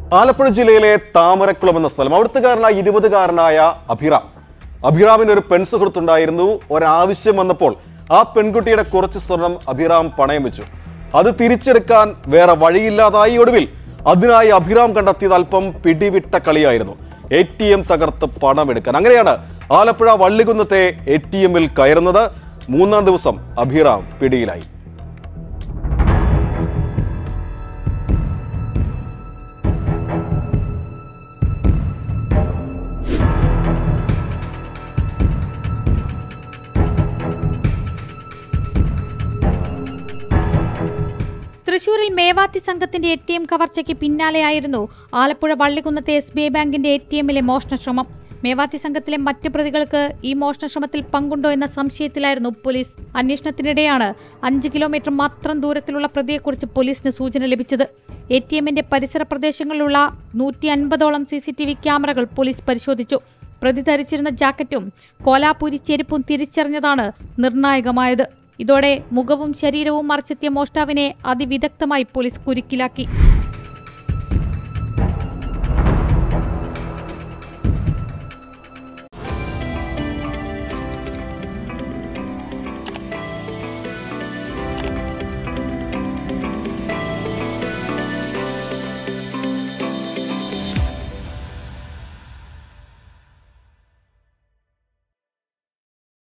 ആലപ്പുഴ ജില്ലയിലെ താമരക്കുളം എന്ന സ്ഥലം അവിടുത്തുകാരനായ ഇരുപതുകാരനായ അഭിറാം അഭിറാമിന് ഒരു പെൺസുഹൃത്തുണ്ടായിരുന്നു ഒരാവശ്യം വന്നപ്പോൾ ആ പെൺകുട്ടിയുടെ കുറച്ച് സ്വർണം അഭിറാം പണയം വെച്ചു അത് തിരിച്ചെടുക്കാൻ വേറെ വഴിയില്ലാതായി ഒടുവിൽ അതിനായി അഭിറാം കണ്ടെത്തിയത് അല്പം പിടിവിട്ട കളിയായിരുന്നു എ ടി എം തകർത്ത് പണമെടുക്കാൻ അങ്ങനെയാണ് ആലപ്പുഴ വള്ളികുന്നത്തെ എ ടി എമ്മിൽ കയറുന്നത് മൂന്നാം ദിവസം അഭിറാം പിടിയിലായി തൃശൂരിൽ മേവാത്തി സംഘത്തിന്റെ എ ടി എം കവർച്ചയ്ക്ക് പിന്നാലെയായിരുന്നു ആലപ്പുഴ വള്ളികുന്നത്തെ എസ് ബി ഐ ബാങ്കിന്റെ എ ടി എമ്മിലെ മോഷണശ്രമം മേവാത്തി സംഘത്തിലെ മറ്റ് പ്രതികൾക്ക് ഈ മോഷണശ്രമത്തിൽ പങ്കുണ്ടോ എന്ന സംശയത്തിലായിരുന്നു പോലീസ് അന്വേഷണത്തിനിടെയാണ് അഞ്ച് കിലോമീറ്റർ മാത്രം ദൂരത്തിലുള്ള പ്രതിയെക്കുറിച്ച് പോലീസിന് സൂചന ലഭിച്ചത് എ ടി എമ്മിന്റെ പരിസര പ്രദേശങ്ങളിലുള്ള നൂറ്റി അൻപതോളം സി സി ടി വി ക്യാമറകൾ പോലീസ് പരിശോധിച്ചു പ്രതി ധരിച്ചിരുന്ന ജാക്കറ്റും കോലാപൂരി ചെരുപ്പും തിരിച്ചറിഞ്ഞതാണ് നിർണായകമായത് ഇതോടെ മുഖവും ശരീരവും മറച്ചെത്തിയ മോഷ്ടാവിനെ അതിവിദഗ്ധമായി പോലീസ് കുരുക്കിലാക്കി